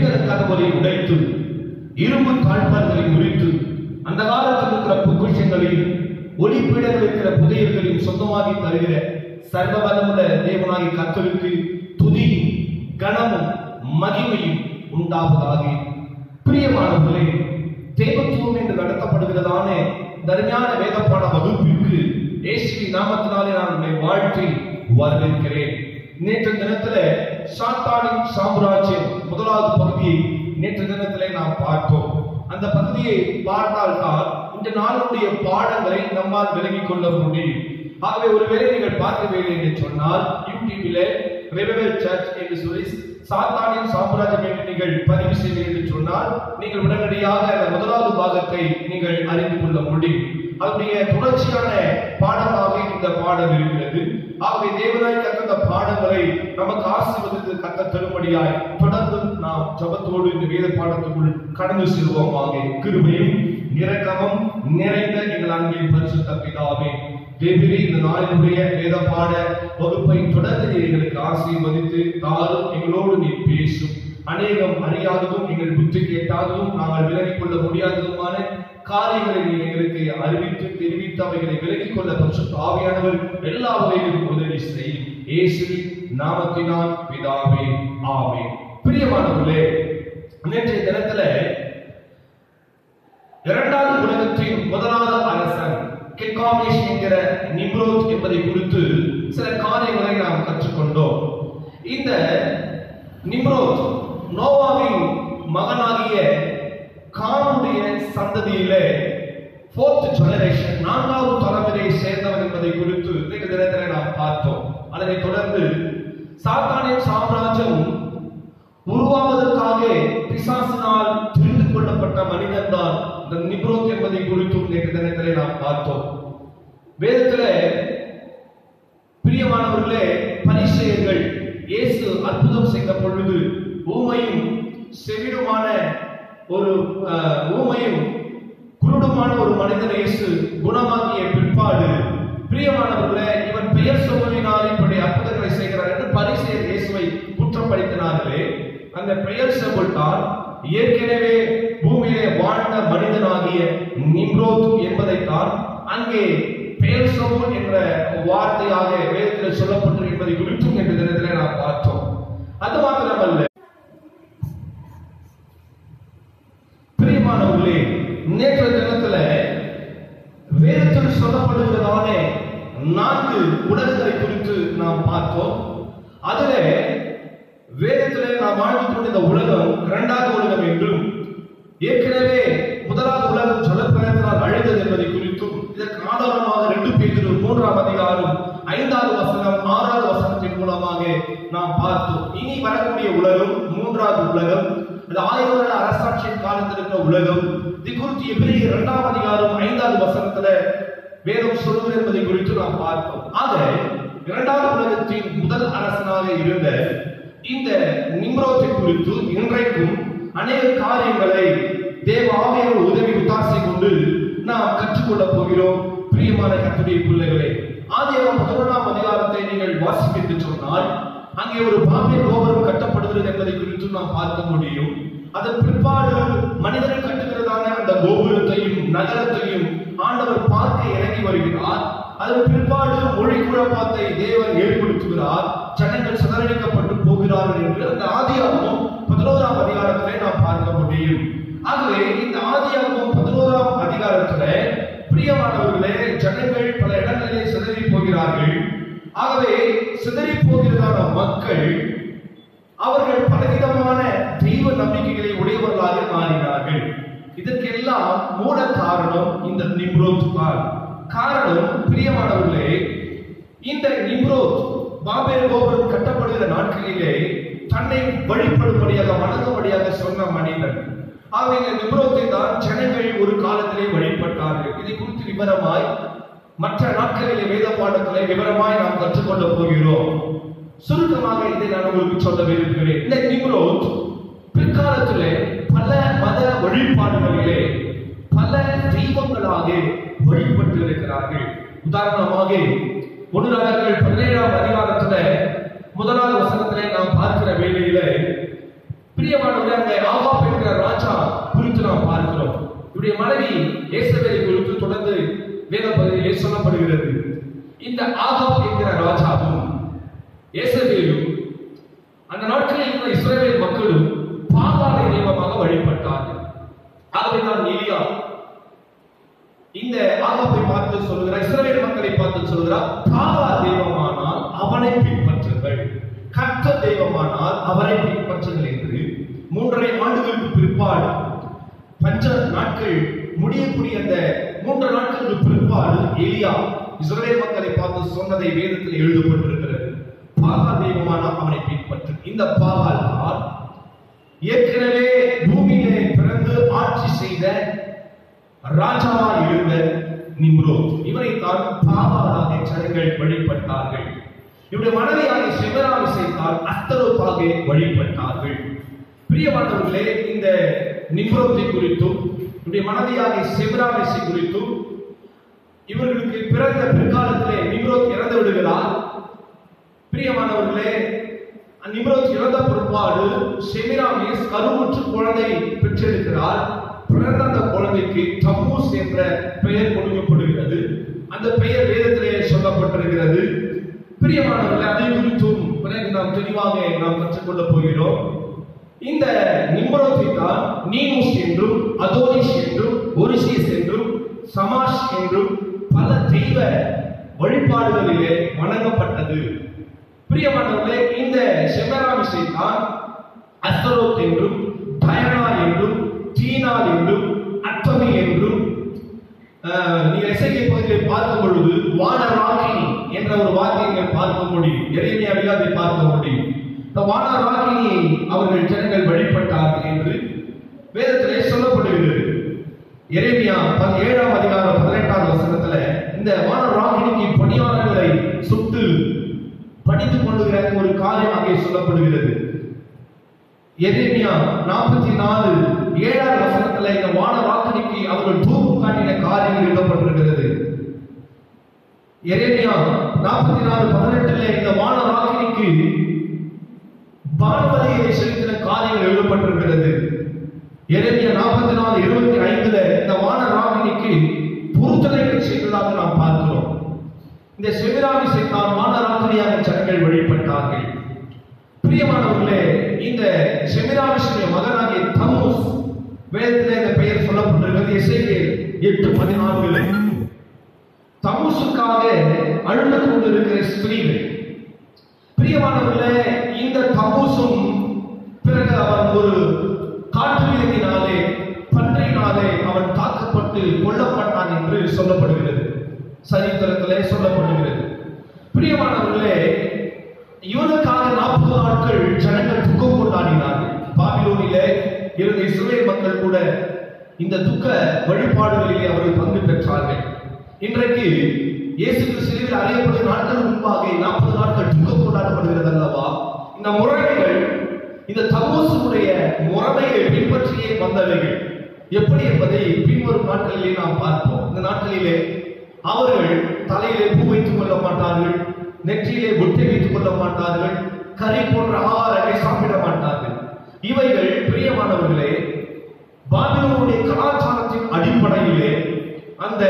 வெண்கல கதவுகளை உடைத்து இரும்பு தாழ்பால்களை முறித்து அந்த காலத்தில் இருக்கிற பொக்கிஷங்களையும் ஒளிப்பீடங்கள் இருக்கிற புதையல்களையும் சொந்தமாகி தருகிற சர்வபலமுள்ள தேவனாகி கத்தருக்கு துதியும் கனமும் மகிமையும் உண்டாவதாக பிரியமானவர்களே தேவத்துவம் என்று நடத்தப்படுகிறதான தர்மையான வேதப்பாட வகுப்பிற்கு இயேசுவின் நாமத்தினாலே நான் உங்களை வாழ்த்தி வரவேற்கிறேன் நேற்று தினத்துல சாத்தானின் சாம்ராஜ்யம் முதலாவது பகுதியை நேற்று தினத்திலே நாம் பார்த்தோம் அந்த பகுதியை பார்த்தால்தான் இந்த நாளுடைய பாடங்களை நம்மால் விலகிக் கொள்ள முடியும் ஆகவே ஒருவேளை நீங்கள் பார்க்கவில்லை என்று சொன்னால் யூடியூபிலே ரெவல் சர்ச் என்று சொல்லி சாத்தானின் சாம்ராஜ்யம் என்று நீங்கள் பதிவு செய்வீர்கள் என்று சொன்னால் நீங்கள் உடனடியாக அந்த முதலாவது பாகத்தை நீங்கள் அறிந்து கொள்ள முடியும் அதனுடைய தொடர்ச்சியான பாடமாக இந்த பாடம் இருக்கிறது ஆகவே தேவனாய் கற்ற இந்த பாடங்களை நமக்கு ஆசீர்வதித்து கத்த தரும்படியாய் தொடர்ந்து நாம் ஜபத்தோடு இந்த வேத பாடத்துக்குள் கடந்து செல்வோமாக கிருபையும் இரக்கமும் நிறைந்த எங்கள் அன்பின் பரிசுத்த பிதாவே தேவரே இந்த நாளினுடைய வேத பாட வகுப்பை தொடர்ந்து நீர் எங்களுக்கு ஆசீர்வதித்து தாரும் எங்களோடு நீ பேசும் அநேகம் அறியாததும் எங்கள் புத்தி கேட்டாததும் நாங்கள் விலகிக் கொள்ள முடியாததுமான காரியங்களை நீ எங்களுக்கு அறிவித்து தெரிவித்து அவைகளை விலகிக் கொள்ள பரிசுத்த ஆவியானவர் எல்லா வகையிலும் உதவி செய்யும் இயேசுவின் நாமத்தினால் பிதாவே ஆமே பிரியமானவர்களே நேற்றைய தினத்துல இரண்டாவது உலகத்தின் முதலாவது அரசன் கில்காமேஷ் என்கிற நிம்ரோத் என்பதை குறித்து சில காரியங்களை நாம் கற்றுக்கொண்டோம் இந்த நிம்ரோத் நோவாவின் மகனாகிய காமுடைய சந்ததியிலே ஃபோர்த் ஜெனரேஷன் நான்காவது தலைமுறையை சேர்ந்தவன் என்பதை குறித்து இன்றைக்கு தினத்திலே நாம் பார்த்தோம் அதனை தொடர்ந்து சாத்தானின் சாம்ராஜ்யம் உருவாவதற்காக பிசாசினால் தெரிந்து கொள்ளப்பட்ட மனிதன் தான் இந்த நிப்ரோத் என்பதை குறித்தும் நேற்று தினத்திலே நாம் பார்த்தோம் வேதத்திலே பிரியமானவர்களே பரிசெயர்கள் இயேசு அற்புதம் செய்த பொழுது ஊமையும் செவிடுமான ஒரு அஹ், ஊமையும் குருடுமான ஒரு மனிதனை இயேசு குணமாக்கிய பிற்பாடு பிரியமானவர்களே இவன் பெயர் சொல்லினால் இப்படி அற்புதங்களை செய்கிறார் என்று பரிசெயர் இயேசுவை குற்றப்படுத்தினார்களே அந்த பெயர் தான் ஏற்கனவே பூமியிலே வாழ்ந்த மனிதனாகிய நிம்ரோத் என்பதைத்தான் அங்கே பெயர் சவுல் என்ற வார்த்தையாக வேதத்தில் சொல்லப்பட்டு என்பதை குறித்தும் என்ற தினத்திலே நாம் பார்த்தோம் அது மாத்திரமல்ல பிரியமானவர்களே நேற்று தினத்துல வேதத்தில் சொல்லப்படுகிறதான நான்கு உலகங்களை குறித்து நாம் பார்த்தோம் அதுல வேதத்திலே நாம் வாழ்ந்து கொண்ட இந்த உலகம் இரண்டாவது உலகம் என்றும் ஏற்கனவே முதலாவது உலகம் ஜலப்பிரயத்தினால் அழிந்தது என்பதை குறித்தும் இதற்கு ஆதாரமாக ரெண்டு பேர் மூன்றாம் அதிகாரம் ஐந்தாவது வசனம் ஆறாவது வசனத்தின் மூலமாக நாம் பார்த்தோம் இனி வரக்கூடிய உலகம் மூன்றாவது உலகம் அது ஆயிரம் வருட அரசாட்சியின் காலத்தில் இருக்கிற உலகம் இது குறித்து எப்படி இரண்டாம் அதிகாரம் ஐந்தாவது வசனத்துல வேதம் சொல்லுவது என்பதை குறித்து நாம் பார்த்தோம் ஆக இரண்டாவது உலகத்தின் முதல் அரசனாக இருந்த இந்த நிம்ரோத்தை குறித்து இன்றைக்கும் அநேக காரியங்களை தேவ ஆவியான உதவி உத்தாசை கொண்டு நாம் கற்றுக்கொள்ள போகிறோம் பிரியமான கத்துடைய பிள்ளைகளே ஆதியாகமம் பதினொன்றாம் அதிகாரத்தை நீங்கள் வாசிப்பித்து சொன்னால் அங்கே ஒரு பாம்பே கோபுரம் கட்டப்படுகிறது என்பதை குறித்து நாம் பார்க்க முடியும் அதன் பிற்பாடு மனிதர்கள் கட்டுகிறதான அந்த கோபுரத்தையும் நகரத்தையும் ஆண்டவர் பார்க்க இறங்கி வருகிறார் அதன் பிற்பாடு மொழி குழப்பத்தை தேவன் ஏற்படுத்துகிறார் ஜனங்கள் சிதறடிக்கப்பட்டு போகிறார்கள் என்று அந்த ஆதியாகமம் பதினோராம் அதிகாரத்திலே நாம் பார்க்க முடியும் ஆகவே இந்த ஆதியாகமம் பதினோராம் அதிகாரத்திலே பிரியமானவர்களே ஜனங்கள் பல இடங்களிலே சிதறி போகிறார்கள் ஆகவே சிதறி போகிறதான மக்கள் அவர்கள் பலவிதமான தெய்வ நம்பிக்கைகளை உடையவர்களாக மாறினார்கள் இதற்கெல்லாம் மூல காரணம் இந்த நிம்ரோத் தான் காரணம் பிரியமானவர்களே இந்த நிம்ரோத் பாபேல் கோபுரம் கட்டப்படுகிற நாட்களிலே தன்னை வழிபடும்படியாக வணங்கும்படியாக சொன்ன மனிதன் ஆகவே இந்த நிம்ரோத்தை தான் ஜனங்கள் ஒரு காலத்திலே வழிபட்டார்கள் இதை குறித்து விவரமாய் மற்ற நாட்களிலே வேத பாடத்திலே விவரமாய் நாம் கற்றுக்கொள்ள போகிறோம் சுருக்கமாக இதை நான் உங்களுக்கு சொல்ல விரும்புகிறேன் இந்த நிம்ரோத் பிற்காலத்திலே பல மத வழிபாடுகளிலே பல தெய்வங்களாக வழிபட்டு இருக்கிறார்கள் உதாரணமாக ஒன்றாளர்கள் பதினேழாம் அதிகாரத்துல முதலாவது வசனத்திலே நாம் பார்க்கிற வேளையில பிரியமானவர்களே அங்கே இந்த ஆகாப் என்கிற ராஜாவும் ஏசபேலும் அந்த நாட்களில் இருந்த இஸ்ரவேல் மக்களும் பாகாலை தெய்வமாக வழிபட்டார்கள் ஆகவே தான் எலியா இந்த ஆகாப்பை பார்த்து சொல்லுகிறார் இஸ்ரவேல் மக்களை பார்த்து சொல்கிறார் பாகா தெய்வமானால் அவனை பின்பற்றுங்கள் கர்த்த தெய்வமானால் அவரை பின்பற்றுங்கள் என்று மூன்றரை ஆண்டுகளுக்கு பிற்பாடு பஞ்ச நாட்கள் முடியக்கூடிய அந்த மூன்று நாட்களுக்கு பிற்பாடு எலியா இஸ்ரவேல் மக்களை பார்த்து சொன்னதை வேதத்தில் எழுதப்பட்டிருக்கிறது பாகா தெய்வமானால் அவனை பின்பற்று இந்த பாகால் தான் ஏற்கனவே பூமியிலே பிறந்து ஆட்சி செய்த ராஜாவா இருந்த நிம்ரோத் இவரை தான் பாவாலாக ஜனங்கள் வழிபட்டார்கள் இவருடைய மனைவியாக சிவராமிசை தான் அஸ்தரோத்தாக வழிபட்டார்கள் பிரியமானவர்களே இந்த நிம்ரோத்தை குறித்தும் இவருடைய மனைவியாக சிவராமிசை குறித்தும் இவர்களுக்கு பிறந்த பிற்காலத்திலே நிம்ரோத் இறந்து விடுகிறார் பிரியமானவர்களே நிம்ரோத் இறந்த பிற்பாடு செமிராமிஸ் கருவுற்று குழந்தை பெற்றெடுக்கிறார் பிறந்த அந்த குழந்தைக்கு தம்மூஸ் என்ற பெயர் கொடுக்கப்படுகிறது அந்த பெயர் வேதத்திலே சொல்லப்பட்டிருக்கிறது பிரியமானவர்களே அதை குறித்தும் பிறகு நாம் தெளிவாக நாம் கற்றுக்கொள்ள போகிறோம் இந்த நிம்ரோத்தை தான் நீமுஸ் என்றும் அதோனிஷ் என்றும் ஒரிசியஸ் என்றும் சமாஷ் என்றும் பல தெய்வ வழிபாடுகளிலே வணங்கப்பட்டது பிரியமானவர்களே இந்த செமராமிசை தான் அஸ்தரோத் என்றும் டயனா என்றும் தீனால் என்றும் அட்டமி என்றும் ஆஹ், நீங்கள் எசைக்கை பகுதியை பார்க்கும் பொழுது வானராகினி என்ற ஒரு வார்த்தையை நீங்கள் பார்க்க முடியும் எரேமியாவில் அதை பார்க்க முடியும் இந்த வானராகினியை அவர்கள் ஜனங்கள் வழிபட்டார்கள் என்று வேதத்திலே சொல்லப்படுகிறது எரேமியா ப- ஏழாம் அதிகாரம் பதினெட்டாம் வசனத்துல இந்த வானராகினிக்கு பணியாளர்களை சுட்டு படித்து கொள்ளுகிற ஒரு காரியம் அங்கே சொல்லப்படுகிறது எரேமியா நாற்பத்தி நாலு ஏழாம் வசனத்துல இந்த வான வாக்கினிக்கு அவர்கள் தூக்கு காட்டின காரியம் எழுதப்பட்டிருக்கிறது எரேமியா நாற்பத்தி நாலு பதினெட்டுல இந்த வான வாக்கினிக்கு பானவதியை செலுத்தின காரியங்கள் எழுதப்பட்டிருக்கிறது எரேமியா நாற்பத்தி நாலு இருபத்தி ஐந்துல இந்த வான ராகினிக்கு பொருத்தனைகள் செய்ததாக நாம் பார்க்கிறோம் இந்த செவிராமி செய்தால் வானராத்திரியாக ஜனங்கள் வழிபட்டார்கள் பிரியமானவர்களே இந்த செமிராமிஷனுடைய மகனாகிய தமோஸ் வேதத்திலே இந்த பெயர் சொல்லப்பட்டிருக்கிறது எசேக்கியேல் எட்டு பதினான்கு தமுசுக்காக அழுது கொண்டிருக்கிற ஸ்திரீகள் பிரியமானவர்களே இந்த தமுசும் பிறகு அவன் ஒரு காற்று பன்றியினாலே அவன் தாக்கப்பட்டு கொல்லப்பட்டான் என்று சொல்லப்படுகிறது சரித்திரத்திலே சொல்லப்படுகிறது பிரியமானவர்களே இவனுக்காக நாற்பது நாட்கள் ஜனங்கள் துக்கம் கொண்டாடினார்கள் பாபிலோனிலே இருந்த இஸ்ரேல் மக்கள் கூட இந்த துக்க வழிபாடுகளிலே அவர்கள் பங்கு பெற்றார்கள் இன்றைக்கு இயேசு கிறிஸ்துவில் அறியப்படும் நாட்கள் முன்பாக நாற்பது நாட்கள் துக்கம் கொண்டாடப்படுகிறது அல்லவா இந்த முறைகள் இந்த தமோசுடைய முறைமையை பின்பற்றியே வந்தவைகள் எப்படி என்பதை பின்வரும் நாட்களிலே நாம் பார்ப்போம் இந்த நாட்களிலே அவர்கள் தலையிலே பூ வைத்துக் கொள்ள மாட்டார்கள் நெற்றியிலே பொட்டை வைத்துக் கொள்ள மாட்டார்கள் கறி போன்ற ஆகாரங்களை சாப்பிட மாட்டார்கள் இவைகள் பிரியமானவர்களே பாபிலோனுடைய கலாச்சாரத்தின் அடிப்படையிலே அந்த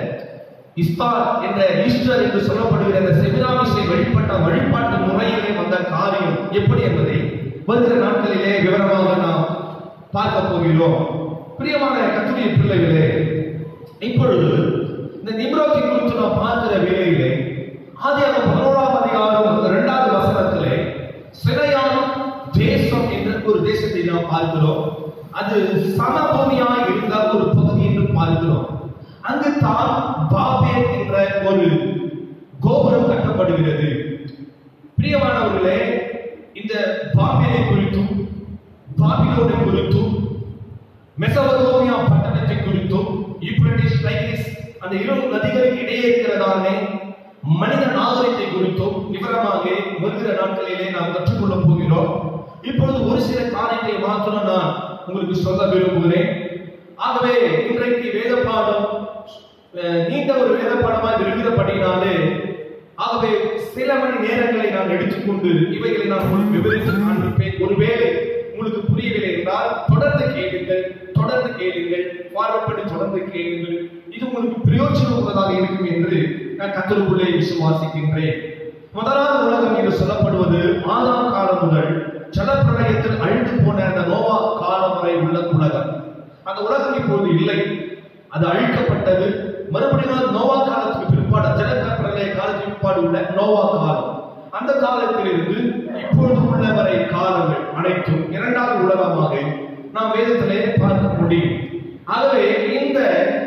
இஸ்தார் என்ற ஈஸ்டர் என்று சொல்லப்படுகிற அந்த செமினாமிசை வழிபட்ட வழிபாட்டு முறையிலே வந்த காரியம் எப்படி என்பதை வருகிற நாட்களிலே விவரமாக நாம் பார்க்க போகிறோம் பிரியமான கத்துடைய பிள்ளைகளே இப்பொழுது இந்த நிம்ரோத்தை குறித்து நாம் பார்க்கிற வேளையிலே ஆதியாக பதினோராம் அதிகாரம் இரண்டாவது வசனத்திலே சிறையான் தேசம் என்ற ஒரு தேசத்தை நாம் பார்க்கிறோம் அது சமபூமியாய் இருந்த ஒரு பகுதி என்று பார்க்கிறோம் அங்கு தான் பாபேல் என்ற ஒரு கோபுரம் கட்டப்படுகிறது பிரியமானவர்களே இந்த பாபேலை குறித்தும் பாபிலோனை குறித்தும் மெசபதோமியா பட்டணத்தை குறித்தும் யூப்ரட்டிஸ் டைகிரிஸ் அந்த இரு நதிகளுக்கு இடையே இருக்கிறதானே மனித நாகரிகத்தை குறித்தும் விவரமாக வருகிற நாட்களிலே நாம் கற்றுக்கொள்ள போகிறோம் இப்பொழுது ஒரு சில காரியத்தை மாத்திரம் நான் உங்களுக்கு சொல்ல விரும்புகிறேன் ஆகவே இன்றைக்கு வேத பாடம் அஹ், நீண்ட ஒரு வேத பாடமாக இருக்கிறபடினாலே ஆகவே சில மணி நேரங்களை நான் எடுத்துக்கொண்டு இவைகளை நான் உங்களுக்கு விவரித்து காண்பிப்பேன் ஒருவேளை உங்களுக்கு புரியவில்லை என்றால் தொடர்ந்து கேளுங்கள் தொடர்ந்து கேளுங்கள் பார்வைப்படி தொடர்ந்து கேளுங்கள் இது உங்களுக்கு பிரயோஜனம் உள்ளதாக இருக்கும் என்று நான் கத்தருக்குள்ளே விசுவாசிக்கின்றேன் முதலாவது உலகம் என்று சொல்லப்படுவது ஆதாம் காலம் முதல் ஜலப்பிரளயத்தில் அழிந்து போன அந்த நோவா காலம் வரை உள்ள உலகம் அந்த உலகம் இப்பொழுது இல்லை அது அழிக்கப்பட்டது மறுபடியும் நோவா காலத்துக்கு பிற்பாடு ஜலப்பிரளய காலத்துக்கு பிற்பாடு உள்ள நோவா காலம் அந்த காலத்திலிருந்து இப்பொழுது உள்ள வரை காலங்கள் அனைத்தும் இரண்டாவது உலகமாக நாம் வேதத்திலே பார்க்க முடியும் ஆகவே இந்த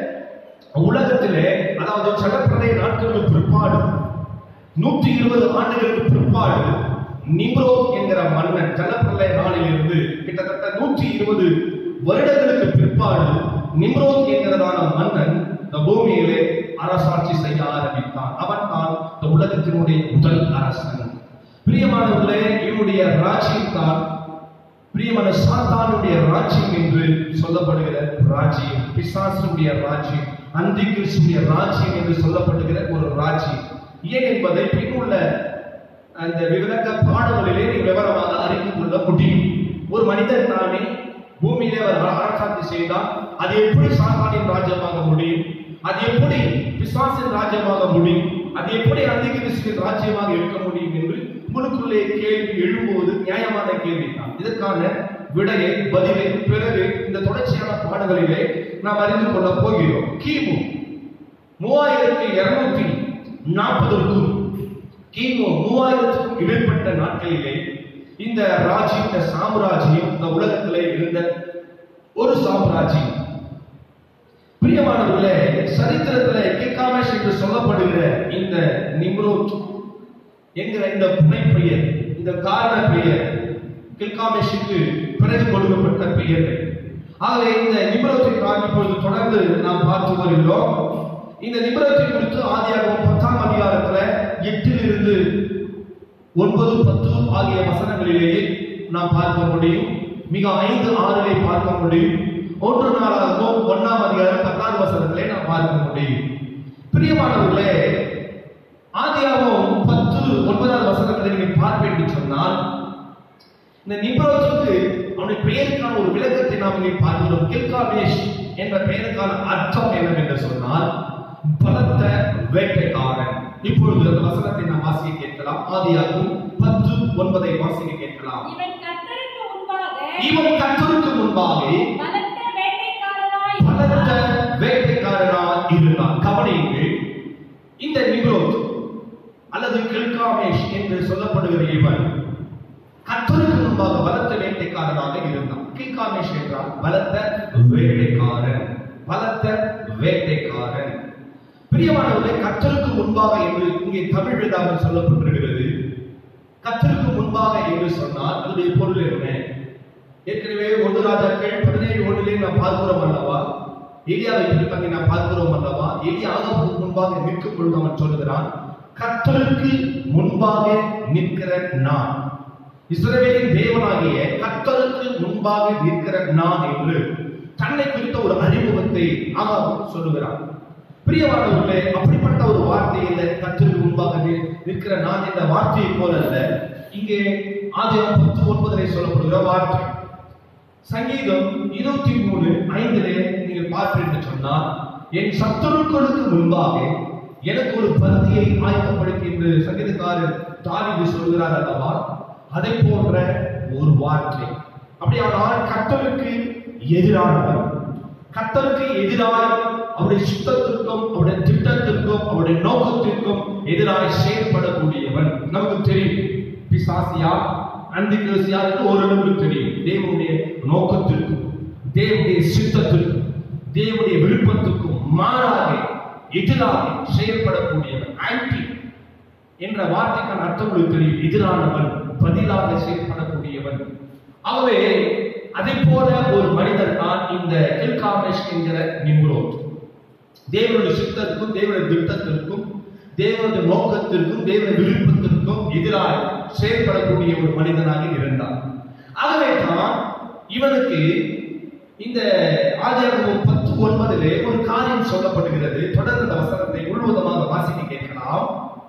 உலகத்திலே அதாவது ஜலப்பிரளய நாட்களுக்கு பிற்பாடு நூற்றி இருபது ஆண்டுகளுக்கு பிற்பாடு நிம்ரோ என்கிற மன்னன் ஜலப்பிரளய நாளிலிருந்து கிட்டத்தட்ட நூற்றி இருபது வருடங்களுக்கு பிற்பாடு நிம்ரோத் என்கிறதான மன்னன் இந்த பூமியிலே அரசாட்சி செய்ய ஆரம்பித்தான் அவன் தான் இந்த உலகத்தினுடைய முதல் அரசன் பிரியமானவர்களே இவனுடைய ராஜ்யம் தான் பிரியமான சாத்தானுடைய ராஜ்யம் என்று சொல்லப்படுகிற ராஜ்யம் பிசாசுடைய ராஜ்யம் அந்தி கிறிஸ்துடைய ராஜ்யம் என்று சொல்லப்படுகிற ஒரு ராஜ்யம் ஏன் என்பதை பின்னுள்ள அந்த விளக்க பாடங்களிலே நீ விவரமாக அறிந்து கொள்ள முடியும் ஒரு மனிதன் தானே பூமியிலே அவர் அரசாட்சி செய்தால் அது எப்படி சாத்தானின் ராஜ்யமாக முடியும் அது எப்படி பிசாசின் ராஜ்யமாக முடியும் அது எப்படி அந்திகிறிஸ்துவின் ராஜ்யமாக இருக்க முடியும் என்று உங்களுக்குள்ளே கேள்வி எழும்புவது நியாயமான கேள்வி தான் இதற்கான விடையை பதிலை பிறகு இந்த தொடர்ச்சியான பாடங்களிலே நாம் அறிந்து கொள்ள போகிறோம் கிமு மூவாயிரத்தி இருநூத்தி நாற்பதற்கும் கிமு மூவாயிரத்துக்கும் இடைப்பட்ட நாட்களிலே இந்த ராஜ்யம் இந்த சாம்ராஜ்யம் இந்த உலகத்திலே இருந்த ஒரு சாம்ராஜ்யம் பிரியமானவர்களே சரித்திரத்திலே கில்காமேஷ் என்று சொல்லப்படுகிற இந்த நிம்ரோத் என்கிற இந்த புனைப்பெயர் இந்த காரண பெயர் கில்காமேஷுக்கு பிறகு கொடுக்கப்பட்ட பெயர்கள் ஆகவே இந்த நிமிரத்தை தான் இப்பொழுது தொடர்ந்து நாம் பார்த்து வருகிறோம் இந்த நிமிரத்தை குறித்து ஆதியாகவும் பத்தாம் அதிகாரத்துல எட்டிலிருந்து ஒன்பது பத்து ஆகிய வசனங்களிலேயே நாம் பார்க்க முடியும் மிக ஐந்து ஆறிலே பார்க்க முடியும் ஒன்று நாளாகவும் ஒன்னாம் அதிகாரம் பத்தாவது வசனத்திலே நாம் பார்க்க முடியும் பிரியமானவர்களே ஆதியாகவும் பத்து ஒன்பதாவது வசனத்தை நீங்கள் பார்ப்பேன் என்று சொன்னால் இந்த நிப்ரோத்துக்கு அவனுடைய பெயருக்கான ஒரு விளக்கத்தை நாம் இங்கே பார்க்கிறோம் கில்காமேஷ் என்ற பெயருக்கான அர்த்தம் என்னவென்று சொன்னால் பலத்த வேட்டைக்காரன் இப்பொழுது அந்த வசனத்தை நாம் வாசிக்க கேட்கலாம் ஆதியாகவும் பத்து ஒன்பதை வாசிக்க கேட்கலாம் இவன் கர்த்தருக்கு முன்பாக இவன் கத்தருக்கு முன்பாக பலத்த வேட்டைக்காரனாய் பலத்த இருந்தான். வேட்டைக்காரனா இருந்தான் கவனியுங்கள் இந்த நிக்ரோத் அல்லது கில்காமேஷ் என்று சொல்லப்படுகிற இவன் கத்தருக்கு முன்பாக பலத்த வேட்டைக்காரனாக இருந்தான் கில்காமேஷ் என்றால் பலத்த வேட்டைக்காரன் பலத்த வேட்டைக்காரன் பிரியமானவர்களே கத்தருக்கு முன்பாக என்று இங்கே தமிழ் வேதாகம் சொல்லப்பட்டிருக்கிறது கத்தருக்கு முன்பாக என்று சொன்னால் அதனுடைய பொருள் என்ன ஏற்கனவே ஒன்று ராஜாக்கள் பதினேழு ஒன்றிலே நாம் பார்க்கிறோம் அல்லவா எலியாவை குறிப்பாக நாம் பார்க்கிறோம் அல்லவா எலியா ஆகாபுக்கு முன்பாக நிற்கும் பொழுது அவன் சொல்லுகிறான் கர்த்தருக்கு முன்பாக நிற்கிற நான் இஸ்ரவேலின் தேவனாகிய கர்த்தருக்கு முன்பாக நிற்கிற நான் என்று தன்னை குறித்த ஒரு அறிமுகத்தை ஆகாபு சொல்லுகிறான் பிரியமானவர்களே அப்படிப்பட்ட ஒரு வார்த்தை இல்லை கர்த்தருக்கு முன்பாக நி- நிற்கிற நான் என்ற வார்த்தையை போல அல்ல இங்கே ஆதியாகம் பத்து ஒன்பதிலே சொல்லப்படுகிற வார்த்தை சங்கீதம் இருபத்தி மூணு ஐந்திலே நீங்கள் பார்ப்பீர்கள் என்று சொன்னால் என் சத்துருக்களுக்கு முன்பாக எனக்கு ஒரு பந்தியை ஆயத்தப்படுத்தி என்று சங்கீதக்காரர் தாவீது சொல்கிறார் அல்லவா அதை போன்ற ஒரு வார்த்தை அப்படியானால் கர்த்தருக்கு எதிரானவர் கர்த்தருக்கு எதிராய் அவருடைய சுத்தத்திற்கும் அவருடைய திட்டத்திற்கும் அவருடைய நோக்கத்திற்கும் எதிராய் செயல்படக்கூடியவன் நமக்கு தெரியும் பிசாசியா அந்தி கிறிஸ்தியா என்று ஓரளவுக்கு தெரியும் தேவனுடைய நோக்கத்திற்கும் தேவனுடைய சித்தத்திற்கும் தேவனுடைய விருப்பத்துக்கும் மாறாக எதிராக செயல்படக்கூடியவன் ஆன்டி என்ற வார்த்தைக்கான அர்த்தம் உங்களுக்கு தெரியும் எதிரானவன் பதிலாக செயல்படக்கூடியவன் ஆகவே அதை போல ஒரு மனிதன் தான் இந்த கில்காமேஷ் என்கிற நிம்ரோத் தேவனுடைய சித்தத்திற்கும் தேவனுடைய திட்டத்திற்கும் தேவனுடைய நோக்கத்திற்கும் தேவனுடைய விருப்பத்திற்கும் எதிராக செயல்படக்கூடிய ஒரு மனிதனாக இருந்தான் ஆகவே தான் இவனுக்கு இந்த ஆதியாகமம் பத்து ஒன்பதிலே ஒரு காரியம் சொல்லப்படுகிறது தொடர்ந்து இந்த வசனத்தை முழுவதுமாக வாசிக்க கேட்கலாம்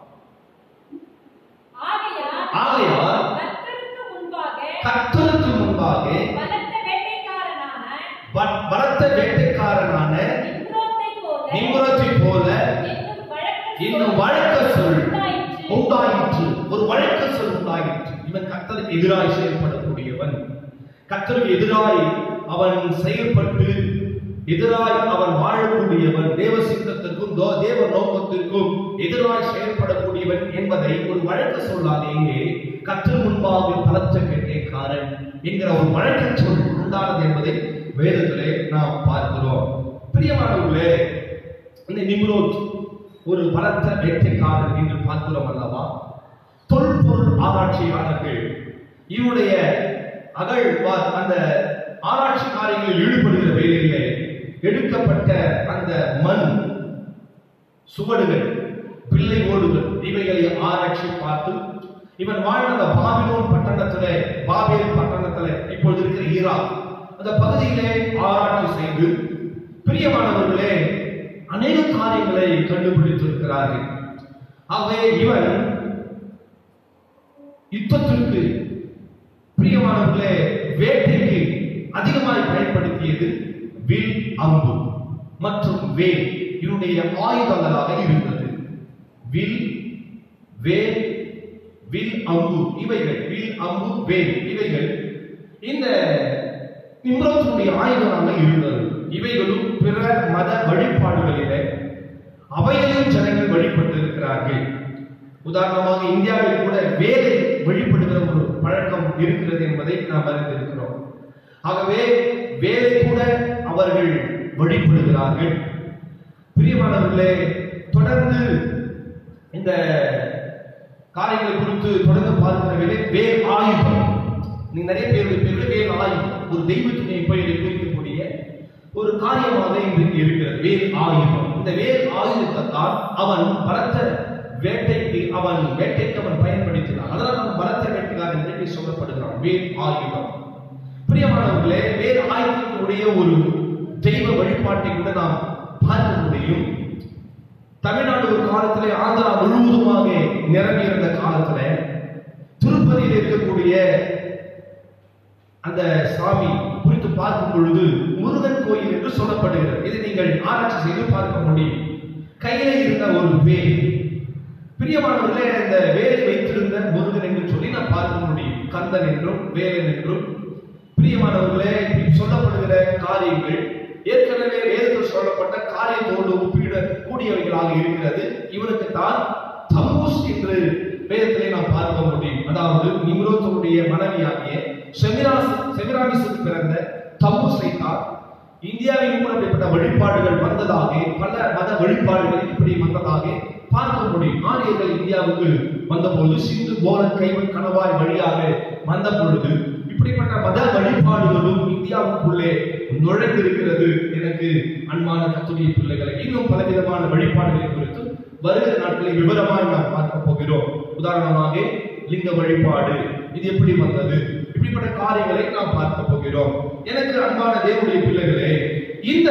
ஆகையால் ஆகையால் கர்த்தருக்கு முன்பாக கர்த்தருக்கு முன்பாக பலத்த வேட்டைக்காரனான ப- பலத்த வேட்டைக்காரனான நிம்ரோத்தைப் போல நிம்ரோத்தை போல என்னும் வழக்கு இந்த இன்னும் வழக்க சொல் உண்டாயிற்று. உண்டாயிற்று ஒரு வழக்க சொல் உண்டாயிற்று இவன் கர்த்தருக்கு எதிராய் செயல்படக்கூடியவன் கர்த்தருக்கு எதிராய் அவன் செயல்பட்டு எதிராய் அவன் வாழக்கூடியவன் தேவ சித்தத்திற்கும் தோ- தேவ நோக்கத்திற்கும் எதிராய் செயல்படக்கூடியவன் என்பதை ஒரு வழக்க சொல்லாக இங்கே கர்த்தர் முன்பாக பலத்த கேட்டேக்காரன் என்கிற ஒரு வழக்க சொல் உண்டானது என்பதை வேதத்திலே நாம் பார்க்கிறோம் பிரியமானவர்களே இந்த நிம்ரோத் ஒரு பலத்த வேட்டைக்காரன் என்று பார்க்கிறோம் அல்லவா தொல்பொருள் ஆராய்ச்சியாளர்கள் இவருடைய அகழ்வார் அந்த ஆராய்ச்சி காரியங்களில் ஈடுபடுகிற வேலையிலே எடுக்கப்பட்ட அந்த மண் சுவடுகள் பிள்ளை ஓடுகள் இவைகளை ஆராய்ச்சி பார்த்து இவன் வாழ்ந்த அந்த பாபிலோன் பட்டணத்திலே பாபேல் பட்டணத்திலே இப்பொழுது இருக்கிற ஈராக் அந்த பகுதியிலே ஆராய்ச்சி செய்து பிரியமானவர்களே அநேக காரியங்களை கண்டுபிடித்திருக்கிறார்கள் ஆகவே இவன் யுத்தத்திற்கு பிரியமானவர்களே வேட்டைக்கு அதிகமாய் பயன்படுத்தியது வில் அம்பு மற்றும் வேல் இவனுடைய ஆயுதங்களாக இருந்தது வில் வேல் வில் அம்பு இவைகள் வில் அம்பு வேல் இவைகள் இந்த நிம்ரோத்துடைய ஆயுதமாக இருந்தது இவைகளும் பிற மத வழிபாடுகளிலே அவைகளையும் ஜனங்கள் வழிபட்டு இருக்கிறார்கள் உதாரணமாக இந்தியாவில் கூட வேலை வழிபடுகிற ஒரு பழக்கம் இருக்கிறது என்பதை நாம் அறிந்திருக்கிறோம் ஆகவே வேலை கூட அவர்கள் வழிபடுகிறார்கள் பிரியமானவர்களே தொடர்ந்து இந்த காரியங்களை குறித்து தொடர்ந்து பார்க்கிற வேலை வேல் ஆயுதம் நீங்க நிறைய பேருடைய பேர்கள் வேல் ஆயுதம் ஒரு தெய்வத்தினை பெயரை குறிக்கக்கூடிய ஒரு காரியமாக இன்றைக்கு இருக்கிறது வேல் ஆயுதம் இந்த வேல் ஆயுதத்தை தான் அவன் பலத்த வேட்டைக்கு அவன் வேட்டைக்கு அவன் பயன்படுத்தினான் அதனால் அவன் பலத்த வேட்டைக்காரன் இன்றைக்கு சொல்லப்படுகிறான் வேல் ஆயுதம் பிரியமானவர்களே வேல் ஆயுதத்தினுடைய ஒரு தெய்வ வழிபாட்டை கூட நாம் பார்க்க முடியும் தமிழ்நாடு ஒரு காலத்திலே ஆந்திரா முழுவதுமாக நிரம்பி இருந்த காலத்துல திருப்பதியில் இருக்கக்கூடிய அந்த சாமி குறித்து பார்க்கும் பொழுது முருகன் கோயில் என்று சொல்லப்படுகிறது இதை நீங்கள் ஆராய்ச்சி செய்து பார்க்க முடியும் கையிலே இருந்த ஒரு வேல் பிரியமானவர்களே இந்த வேலை வைத்திருந்த முருகன் என்று சொல்லி நாம் பார்க்க முடியும் கந்தன் என்றும் வேலன் என்றும் பிரியமானவர்களே இப்படி சொல்லப்படுகிற காரியங்கள் ஏற்கனவே வேதத்தில் சொல்லப்பட்ட காரியத்தோடு ஒப்பிட கூடியவைகளாக இருக்கிறது இவனுக்கு தான் தமூஸ் என்று வேதத்திலே நாம் பார்க்க முடியும் அதாவது நிம்ரோத்தனுடைய மனைவியாகிய செமிராஸ் செமிராமிசுக்கு பிறந்த தமூஸை தான் இந்தியாவில் கூட அப்படிப்பட்ட வழிபாடுகள் வந்ததாக பல மத வழிபாடுகள் இப்படி வந்ததாக பார்க்க முடியும் ஆரியர்கள் இந்தியாவுக்கு வந்தபோது சிந்து போலன் கைவன் கணவாய் வழியாக வந்த பொழுது இப்படிப்பட்ட மத வழிபாடுகளும் இந்தியாவுக்குள்ளே நுழைந்திருக்கிறது எனக்கு அன்பான கத்துடைய பிள்ளைகளை இன்னும் பலவிதமான வழிபாடுகளை குறித்து வருகிற நாட்களில் விவரமாய் நாம் பார்க்க போகிறோம் உதாரணமாக லிங்க வழிபாடு இது எப்படி வந்தது இப்படிப்பட்ட காரியங்களை நாம் பார்க்க போகிறோம் எனக்கு அன்பான தேவனுடைய பிள்ளைகளே இந்த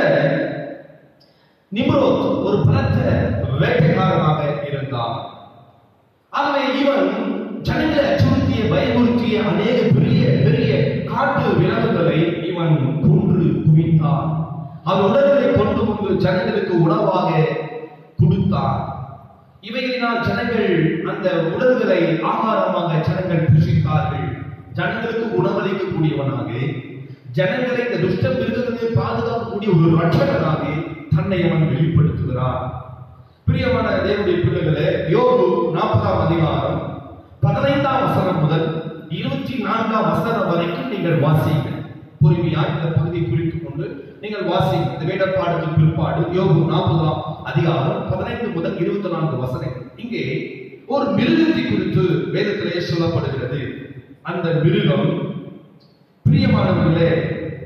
நிம்ரோத் ஒரு பலத்த வேட்டைக்காரனாக இருந்தான் ஆகவே இவன் ஜனங்களை அச்சுறுத்திய பயமுறுத்திய அநேக பெரிய பெரிய காட்டு விலங்குகளை இவன் கொன்று குவித்தான் அவன் உணர்வுகளை கொண்டு வந்து ஜனங்களுக்கு உணவாக கொடுத்தான் இவைகளினால் ஜனங்கள் அந்த உணர்வுகளை ஆகாரமாக ஜனங்கள் புசித்தார்கள் ஜனங்களுக்கு உணவளிக்கக்கூடியவனாக ஜனங்களை இந்த துஷ்ட மிருகங்களை பாதுகாக்கக்கூடிய ஒரு ரட்சகனாக தன்னை அவன் வெளிப்படுத்துகிறான் பிரியமான தேவனுடைய பிள்ளைகளே யோபு நாற்பதாம் அதிகாரம் பதினைந்தாம் வசனம் முதல் இருபத்தி நான்காம் வசனம் வரைக்கும் நீங்கள் வாசிங்க பொறுமையா இந்த பகுதியை குறித்து கொண்டு நீங்கள் வாசிங்க இந்த வேடப்பாடுக்கு பிற்பாடு யோபு நாற்பதாம் அதிகாரம் பதினைந்து முதல் இருபத்தி நான்கு வசனங்கள் இங்கே ஒரு மிருகத்தை குறித்து வேதத்திலே சொல்லப்படுகிறது அந்த மிருகம் பிரியமானவர்களே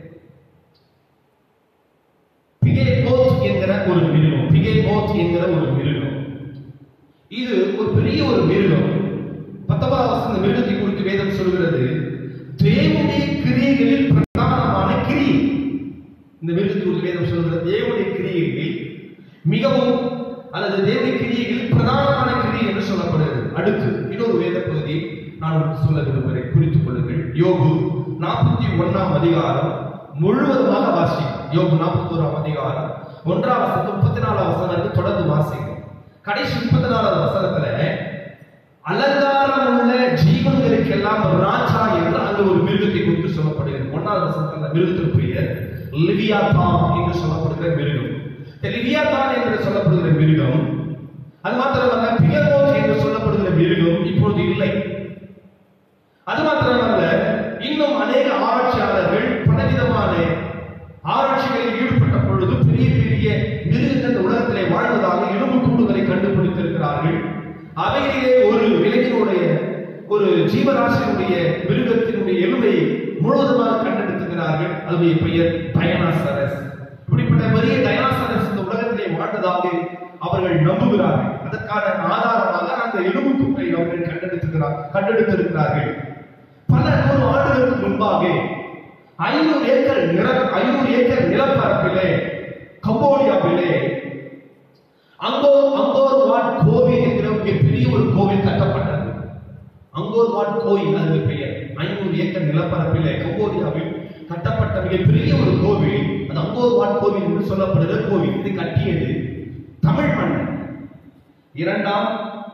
பிகே போத் என்கிற ஒரு மிருகம் பிகே போத் என்கிற ஒரு மிருகம் இது ஒரு பெரிய ஒரு மிருகம் பத்தொன்பதாம் வசனம் இந்த மிருகத்தை குறித்து வேதம் சொல்கிறது தேவனுடைய கிரியைகளில் பிரதானமான கிரியை இந்த மிருகத்தை குறித்து வேதம் சொல்கிறது தேவனுடைய கிரியைகளில் மிகவும் அல்லது தேவனுடைய கிரியைகளில் பிரதானமான கிரியை என்று சொல்லப்படுகிறது அடுத்து இன்னொரு வேத பகுதி நான் உங்களுக்கு சொல்ல விரும்புகிறேன் குறித்துக் கொள்ளுங்கள் யோபு நாற்பத்தி ஒண்ணாம் அதிகாரம் முழுவதுமாக வாசிக்கும் யோபு நாற்பத்தி ஓராம் அதிகாரம் ஒன்றாம் வசனம் முப்பத்தி நாலாம் வசனம் வரைக்கும் தொடர்ந்து வாசிக்கும் கடைசி முப்பத்தி நாலாவது வசனத்துல அலங்காரம் உள்ள ஜீவன்களுக்கெல்லாம் ராஜா என்று அங்கு ஒரு மிருகத்தை குறித்து சொல்லப்படுகிறது ஒன்னாவது வசனத்துல அந்த மிருகத்தின் பெயர் லிவியாதான் என்று சொல்லப்படுகிற மிருகம் இந்த லிவியாதான் என்று சொல்லப்படுகிற மிருகம் அது மாத்திரமல்ல பிகமோத் என்று சொல்லப்படுகிற மிருகம் இப்பொழுது இல்லை அது மாத்திரமல்ல இன்னும் அநேக ஆராய்ச்சியாளர்கள் பலவிதமான ஆராய்ச்சிகளில் ஈடுபட்ட பொழுது பெரிய பெரிய மிருகங்கள் இந்த உலகத்திலே வாழ்வதாக எலும்பு கூடுகளை கண்டுபிடித்திருக்கிறார்கள் அவைகளிலே ஒரு விலங்கினுடைய ஒரு ஜீவராசியினுடைய மிருகத்தினுடைய எலும்பை முழுவதுமாக கண்டெடுத்திருக்கிறார்கள் அதனுடைய பெயர் டயனாசரஸ் இப்படிப்பட்ட பெரிய டயனாசரஸ் இந்த உலகத்திலே வாழ்ந்ததாக அவர்கள் நம்புகிறார்கள் அதற்கான ஆதாரமாக அந்த எலும்பு கூட்டை அவர்கள் கண்டெடுத்திருக்கிறார் கண்டெடுத்திருக்கிறார்கள் பல நூறு ஆண்டுகளுக்கு முன்பாக ஐநூறு ஏக்கர் நில ஐநூறு ஏக்கர் நிலப்பரப்பிலே கம்போடியாவிலே அங்கோ அங்கோர் வாட் கோவில் என்கிற மிகப்பெரிய ஒரு கோவில் கட்டப்பட்டது அங்கோர் வாட் கோயில் அது பெயர் ஐநூறு ஏக்கர் நிலப்பரப்பிலே கம்போடியாவில் கட்டப்பட்ட மிகப்பெரிய ஒரு கோவில் அது அங்கோர் வாட் கோவில் என்று சொல்லப்படுகிற கோவில் இது கட்டியது தமிழ் மன்னன் இரண்டாம்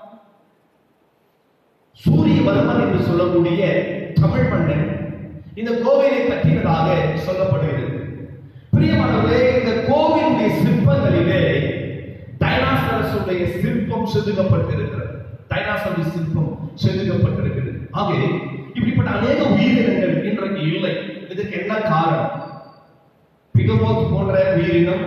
சூரியவர்மன் என்று சொல்லக்கூடிய தமிழ் மன்னன் இந்த கோவிலை கட்டினதாக சொல்லப்படுகிறது பிரியமானவர்களே இந்த கோவிலுடைய சிற்பங்களிலே டைனாசரஸுடைய சிற்பம் செதுக்கப்பட்டிருக்கிறது டைனாசருடைய சிற்பம் செதுக்கப்பட்டிருக்கிறது ஆகவே இப்படிப்பட்ட அநேக உயிரினங்கள் இன்றைக்கு இல்லை இதுக்கு என்ன காரணம் பிகமோத் போன்ற உயிரினம்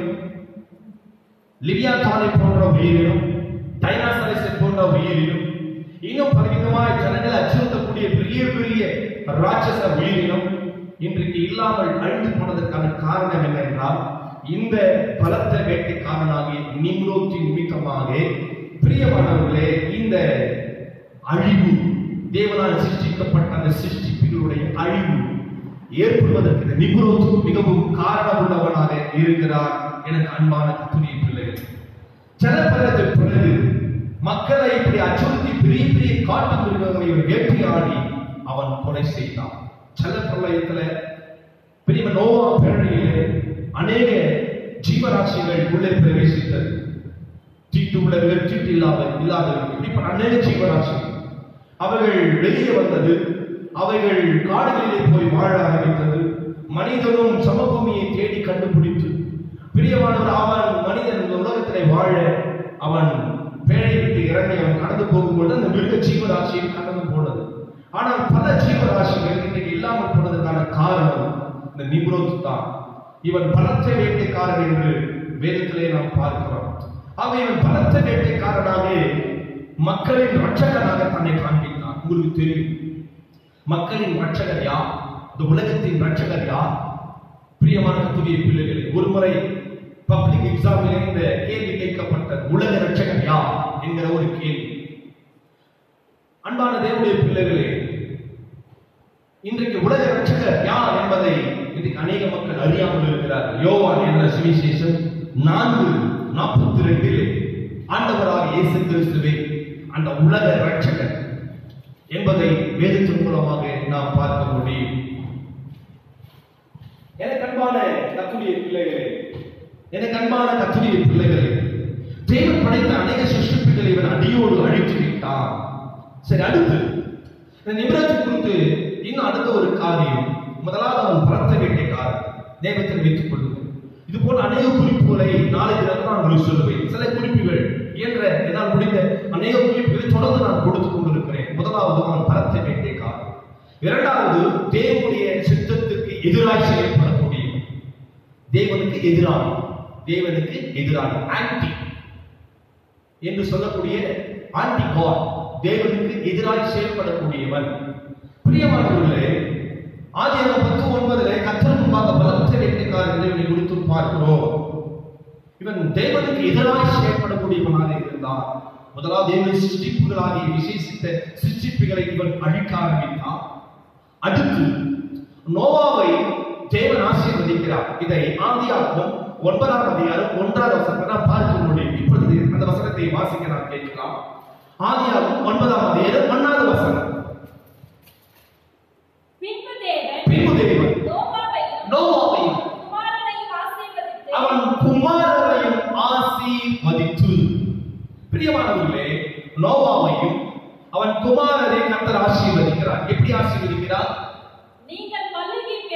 லிவியாத்தானை போன்ற உயிரினம் டைனாசரஸை போன்ற உயிரினம் இன்னும் பலவிதமாய் ஜனங்களை அச்சுறுத்தக்கூடிய பெரிய பெரிய ராட்சச உயிரினம் இன்றைக்கு இல்லாமல் அழிந்து போனதற்கான காரணம் என்ன என்றால் இந்த பலத்த வேட்டைக்காரனாகிய நிம்ரோத்தின் நிமித்தமாக பிரியமானவர்களே இந்த அழிவு தேவனால் சிருஷ்டிக்கப்பட்ட அந்த சிருஷ்டிப்பினுடைய அழிவு ஏற்படுவதற்கு இந்த நிம்ரோத் மிகவும் காரணம் உள்ளவனாக இருக்கிறார் எனக்கு அன்பான கத்துரிய பிள்ளைகள் ஜலப்பரத்தின் பிறகு மக்களை இப்படி அச்சுறுத்தி பெரிய பெரிய காட்டு மிருகங்களை வேட்டையாடி அவன் கொலை செய்தான் ஜலப்பிரளயத்துல பெரிய நோவா பேரணியிலே அநேக ஜீவராசிகள் உள்ளே பிரவேசித்தது தீட்டு உள்ளவர்கள் தீட்டு இல்லாத இல்லாதவர்கள் இப்படிப்பட்ட அநேக ஜீவராசிகள் அவர்கள் வெளியே வந்தது அவைகள் காடுகளிலே போய் வாழ ஆரம்பித்தது மனிதனும் சமபூமியை தேடி கண்டுபிடித்து பிரியமானவர் அவன் மனிதன் இந்த உலகத்திலே வாழ அவன் பேழை விட்டு இறங்கி அவன் கடந்து போகும்போது அந்த மிருக ஜீவராசியில் கடந்து போனது ஆனால் பல ஜீவராசிகள் இன்றைக்கு இல்லாமல் போனதற்கான காரணம் இந்த நிம்ரோத் தான் இவன் பலத்த வேட்டைக்காரன் என்று வேதத்திலே நாம் பார்க்கிறோம் ஆக இவன் பலத்த வேட்டைக்காரனாக மக்களின் ரட்சகனாக தன்னை காண்பித்தான் உங்களுக்கு தெரியும் மக்களின் ரட்சகர் யார் இந்த உலகத்தின் ரட்சகர் யார் பிரியமான கத்துடைய பிள்ளைகளே ஒரு முறை பப்ளிக் எக்ஸாமிலே இந்த கேள்வி கேட்கப்பட்ட உலக ரட்சகர் யார் என்கிற ஒரு கேள்வி அன்பான தேவனுடைய பிள்ளைகளே இன்றைக்கு உலக ரட்சகர் யார் என்பதை இன்றைக்கு அநேக மக்கள் அறியாமல் இருக்கிறார்கள் யோவான் என்ற சுவிசேஷம் நான்கு நாற்பத்தி ரெண்டிலே ஆண்டவராக இயேசு கிறிஸ்துவே அந்த உலக ரட்சகர் என்பதை வேதத்தின் மூலமாக நாம் பார்க்க முடியும் எனக்கு அன்பான கத்துடைய பிள்ளைகளே எனக்கு அன்பான கத்துடைய பிள்ளைகளே தேவன் படைத்த அநேக சிருஷ்டிப்புகளை இவன் அடியோடு அழித்து விட்டான் சரி அடுத்து இந்த நிமிடத்தை குறித்து இன்னும் அடுத்த ஒரு காரியம் முதலாவது அவன் பரத்த வேட்டைக்காரன் தேவத்தில் வைத்துக் கொள்ளுங்கள் இது போல அநேக குறிப்புகளை நாளை தினம் நான் உங்களுக்கு சொல்லுவேன் சில குறிப்புகள் என்ற என்னால் முடிந்த அநேக குறிப்புகளை தொடர்ந்து நான் கொடுத்துக் கொண்டிருக்கிறேன் முதலாவது அவன் பரத்த வேட்டைக்காரன் இரண்டாவது தேவனுடைய சித்தத்துக்கு எதிராக செயல்படக்கூடிய தேவனுக்கு எதிரான தேவனுக்கு எதிரான ஆன்டி என்று சொல்லக்கூடிய ஆன்டி காட் தேவனுக்கு எதிராக செயல்படக்கூடியவன் பிரியமானவர்களே ஆதியாகமம் பத்து ஒன்பதுல கத்தர் முன்பாக பலத்த வேட்டைக்காரன் தேவனை குறித்து பார்க்கிறோம் இவன் தேவனுக்கு எதிராக செயல்படக்கூடியவனாக இருந்தான் முதலாவது தேவனை சிருஷ்டிப்புகளாகிய விசேஷித்த சிருஷ்டிப்புகளை இவன் அழிக்க ஆரம்பித்தான் அடுத்து நோவாவை தேவன் ஆசீர்வதிக்கிறார் இதை ஆதியாகமம் ஒன்பதாம் அதிகாரம் ஒன்றாவது வசனத்தை நாம் பார்க்க முடியும் இப்பொழுது அந்த வசனத்தை வாசிக்க நாம் கேட்கலாம் ஆதியாகமம் ஒன்பதாம் அதிகாரம் ஒன்றாவது வசனம் பின்பு தேவன் பின்பு தேவன் நோவாவையும் நோவாவையும் குமாரனையும் ஆசீர்வதித்து அவன் குமாரனையும் ஆசீர்வதித்து பிரியமான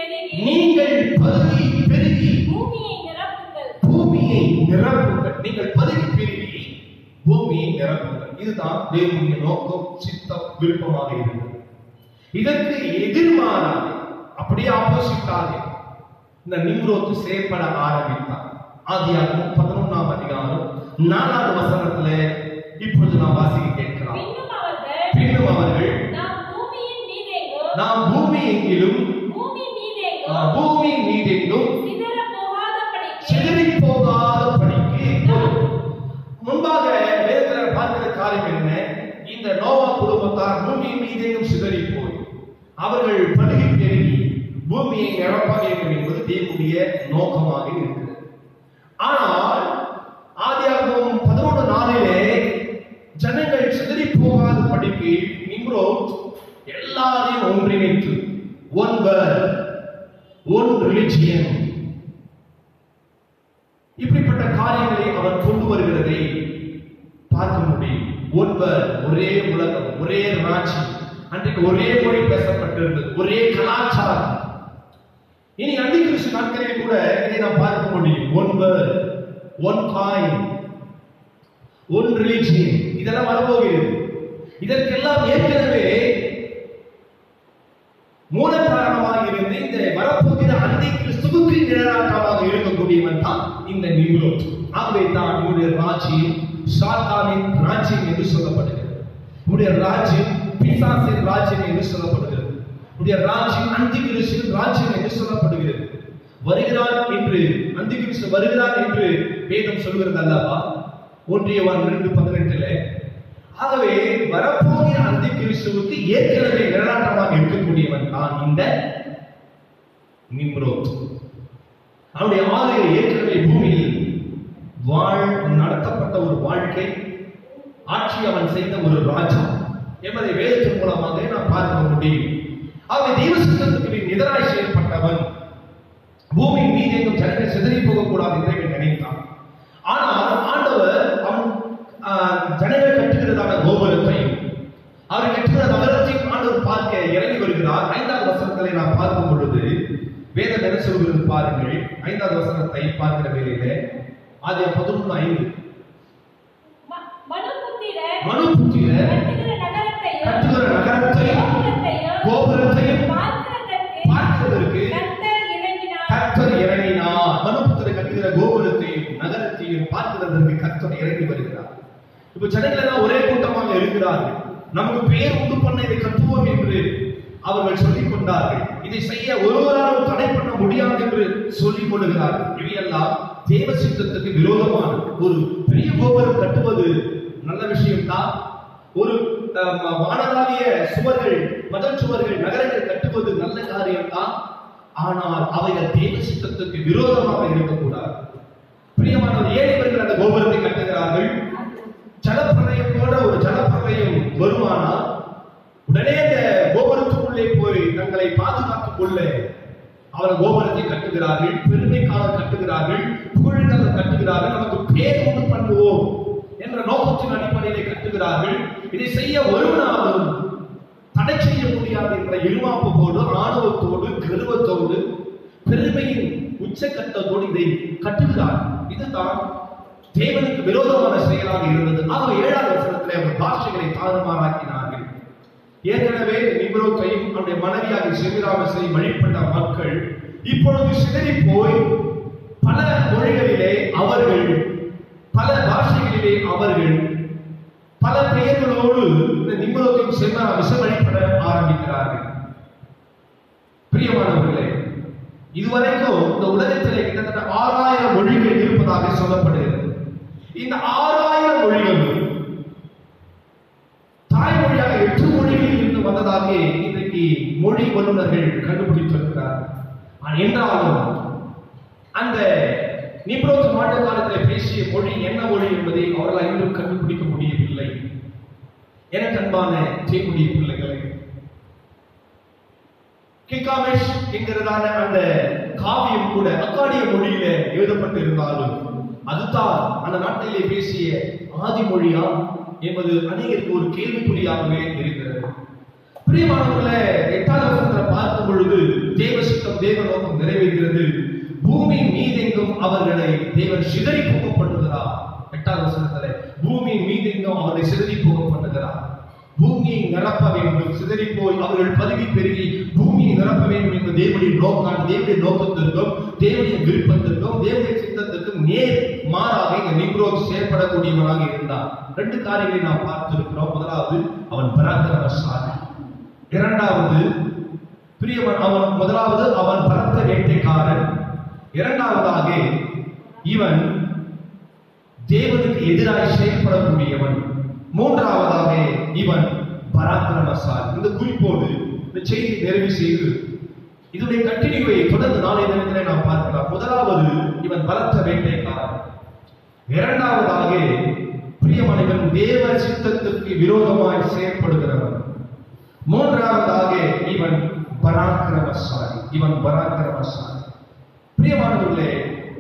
பெருகி நீங்கள் பருகி பெருகி பூமியை நிரப்புங்கள் பூமியை நிரப்புங்கள் நீங்கள் பருகி பெருகி பூமியை நிரப்புங்கள் இதுதான் தேவனுடைய நோக்கம் சித்தம் விருப்பமாக இருந்தது இதற்கு எதிர்மாறாக அப்படியே ஆப்போசிட்டாக இந்த நிம்ரோத்து செயல்பட ஆரம்பித்தார் ஆதியாகமம் பதினொன்றாம் அதிகாரம் நாலாவது வசனத்துல இப்பொழுது நாம் வாசிக்க கேட்கலாம் பின்னும் அவர்கள் பின்னும் அவர்கள் நாம் பூமியின் மீதெங்கோ நாம் பூமி எங்கிலும் பூமி மீதெங்கோ ஆஹ், பூமி மீதெங்கும் சிதற போகாதபடிக்கு சிதறி போகாத படிக்கு முன்பாக வேதத்தில் பார்க்கிற காரியம் என்ன இந்த நோவா குடும்பத்தார் பூமி மீதெங்கும் சிதறி போய் அவர்கள் படுகை பெருகி பூமியை நிரப்ப வேண்டும் என்பது தேவனுடைய நோக்கமாக இருக்கிறது ஆனால் ஆதியாகமம் பதினொன்று நாளிலே ஜனங்கள் சிதறி போகாத படிக்கு நிம்ரோத் எல்லாரையும் ஒன்றிணைத்து ஒன் ஒன் ரிலிஜியன் இப்படிப்பட்ட காரியங்களை அவர் கொண்டு வருகிறதை பார்க்க முடியும் ஒருவர் ஒரே உலகம் ஒரே ராட்சி அன்றைக்கு ஒரே மொழி பேசப்பட்டிருந்தது ஒரே கலாச்சாரம் இனி அந்திகிறிஸ்து நாட்களில் கூட இதை நாம் பார்க்க முடியும் ஒன்பர் ஒன் காயின் ஒன் ரிலீஜியன் இதெல்லாம் வரப்போகிறது இதற்கெல்லாம் ஏற்கனவே மூல காரணமாக இருந்து இந்த வரப்போகிற அந்தை கிறிஸ்துவுக்கு நிழலாட்டமாக இருக்கக்கூடியவன் தான் இந்த நிம்ரோத் ஆகவே தான் இவருடைய ராஜ்யம் சாத்தானின் ராஜ்யம் என்று சொல்லப்படுகிறது இவருடைய ராஜ்யம் பிசாசின் ராஜ்யம் என்று சொல்லப்படுகிறது இவருடைய ராஜ்யம் அந்தி கிறிஸ்துவின் ராஜ்யம் என்று சொல்லப்படுகிறது வருகிறான் என்று அந்தி கிறிஸ்து வருகிறான் என்று வேதம் சொல்கிறது அல்லவா ஒன்றியவான் இரண்டு பதினெட்டுல ஆகவே வரப்போகிற அந்தி கிறிஸ்துவுக்கு ஏற்கனவே நிழலாட்டமாக இருக்கக்கூடியவன் தான் இந்த நிம்ரோத் அவனுடைய ஆளுகை ஏற்கனவே பூமியில் வாழ் நடத்தப்பட்ட ஒரு வாழ்க்கை ஆட்சி அவன் செய்த ஒரு ராஜா என்பதை வேதத்தின் மூலமாக நாம் பார்க்க முடியும் ஆகவே தெய்வ சித்தத்துக்கு எதிராய் செயல்பட்டவன் பூமியின் மீது எங்கும் ஜனங்கள் சிதறி போகக்கூடாது என்று இவன் நினைத்தான் ஆனால் ஆண்டவர் அவன் ஆஹ், ஜனங்கள் கட்டுகிறதான கோபுரத்தையும் அவர் கட்டுகிற நகரத்தையும் ஆண்டவர் பார்க்க இறங்கி வருகிறார் ஐந்தாவது வசனங்களை நாம் பார்க்கும் பொழுது வேதம் என்ன சொல்கிறது பாருங்கள் ஐந்தாவது வசனத்தை பார்க்கிற வேளையிலே ஆதிய பதினொன்று ஐந்து ம- மனுபுத்திர மனு புத்திர கட்டுகிற நகரத்தையும் கட்டுகிற நகரத்தையும் கோபுரத்தையும் கோபுரத்தையும் பார்க்கிறதற்கு பார்க்கிறதற்கு கர்த்தர் இறங்கினார் கர்த்தர் இறங்கினார் மனுபுத்திர கட்டுகிற கோபுரத்தையும் நகரத்தையும் பார்க்கிறதற்கு கர்த்தர் இறங்கி வருகிறார் இப்ப ஜனங்கள் எல்லாம் ஒரே கூட்டமாக இருக்கிறார்கள் நமக்கு பெயர் உண்டு பண்ண இதை கட்டுவோம் என்று அவர்கள் சொல்லிக் கொண்டார்கள் இதை செய்ய ஒருவராலும் தடை பண்ண முடியாது என்று சொல்லிக் கொள்கிறார்கள் இவையெல்லாம் தேவ சித்தத்துக்கு விரோதமான ஒரு பெரிய கோபுரம் கட்டுவது நல்ல விஷயம்தான் ஒரு அஹ், வானளாவிய சுவர்கள் மதல் சுவர்கள் நகரங்கள் கட்டுவது நல்ல காரியம்தான் ஆனால் அவைகள் தேவ சித்தத்துக்கு விரோதமாக இருக்கக்கூடாது பிரியமானவர் ஏன் இவர்கள் அந்த கோபுரத்தை கட்டுகிறார்கள் ஜலப்பிரளயத்தோட ஒரு ஜலப்பிரளயம் வருமானால் உடனே அந்த கோபுரத்துக்குள்ளே போய் தங்களை பாதுகாத்துக் கொள்ள அவர் கோபுரத்தை கட்டுகிறார்கள் பெருமைக்காக கட்டுகிறார்கள் புகழுக்காக கட்டுகிறார்கள் நமக்கு பேர் உண்டு பண்ணுவோம் என்ற நோக்கத்தின் அடிப்படையிலே கட்டுகிறார்கள் இதை செய்ய ஒருவனாலும் தடை செய்ய முடியாது என்ற இருமாப்போடு ஆணவத்தோடு கருவத்தோடு பெருமையின் உச்சக்கட்டத்தோடு இதை கட்டுகிறார் இதுதான் தேவனுக்கு விரோதமான செயலாக இருந்தது ஆகவே ஏழாவது வசனத்திலே அவர் பாஷைகளை தாறுமாறாக்கினார்கள் ஏற்கனவே நிம்ரோத்தையும் அவருடைய மனைவியாக செவிராமசை வழிபட்ட மக்கள் இப்பொழுது சிதறி போய் பல மொழிகளிலே அவர்கள் பல பாஷைகளிலே அவர்கள் பல பெயர்களோடு இந்த நிம்மலத்தையும் செல்ல விஷம் வழிபட ஆரம்பிக்கிறார்கள் பிரியமானவர்களே இதுவரைக்கும் இந்த உலகத்திலே கிட்டத்தட்ட ஆறாயிரம் மொழிகள் இருப்பதாக சொல்லப்படுகிறது இந்த ஆறாயிரம் மொழிகளும் தாய்மொழியாக எட்டு மொழிகளில் இருந்து வந்ததாக இன்றைக்கு மொழி வல்லுநர்கள் கண்டுபிடித்திருக்கிறார் ஆனால் என்றாலும் அந்த நிப்ரோத் மாட்டு காலத்தில் பேசிய மொழி என்ன மொழி என்பதை அவர்களால் இன்னும் கண்டுபிடிக்க முடியவில்லை எனக்கு அன்பான தேவனுடைய பிள்ளைகளே கில்காமேஷ் என்கிறதான அந்த காவியம் கூட அக்காடிய மொழியில எழுதப்பட்டிருந்தாலும் அதுதான் அந்த நாட்டிலே பேசிய ஆதி மொழியா என்பது அநேகருக்கு ஒரு கேள்விக்குறியாகவே இருக்கிறது பிரியமானவர்களே எட்டாவது வசனத்தை பார்க்கும் பொழுது தேவ சித்தம் சொல் தேவ நோக்கம் நிறைவேறுகிறது பூமி மீதெங்கும் அவர்களை தேவன் சிதறி போக பண்ணுகிறார் எட்டாவது வசனத்திலே பூமி மீதெங்கும் அவர்களை சிதறி போக பண்ணுகிறார் பூமியை நிரப்ப வேண்டும் சிதறி போய் அவர்கள் பதவி பெருகி பூமியை நிரப்ப வேண்டும் என்ற தேவனுடைய நோக்கம் தேவனுடைய நோக்கத்திற்கும் தேவனுடைய விருப்பத்திற்கும் தேவனுடைய சித்தத்திற்கும் நேர் மாறாக இந்த நிக்ரோத் செயல்படக்கூடியவனாக இருந்தான் ரெண்டு காரியங்களை நாம் பார்த்திருக்கிறோம் முதலாவது அவன் பராக்கிரமசாலி இரண்டாவது பிரியவன் அவன் முதலாவது அவன் பரத்த வேட்டைக்காரன் இரண்டாவதாக இவன் தேவனுக்கு எதிராக செயல்படக்கூடியவன் மூன்றாவதாக இவன் பராக்கிரமசாலி இந்த குறிப்போடு இந்த செய்தி நிறைவு செய்து இதனுடைய கண்டினியூவை தொடர்ந்து நாளை தினத்திலே நாம் பார்க்கலாம் முதலாவது இவன் பலத்த வேட்டைக்காரன் இரண்டாவதாக பிரியமனிவன் தேவ சித்தத்திற்கு விரோதமாய் செயல்படுகிறவன் மூன்றாவதாக இவன் பராக்கிரமசாலி இவன் பராக்கிரமசாலி பிரியமானவர்களே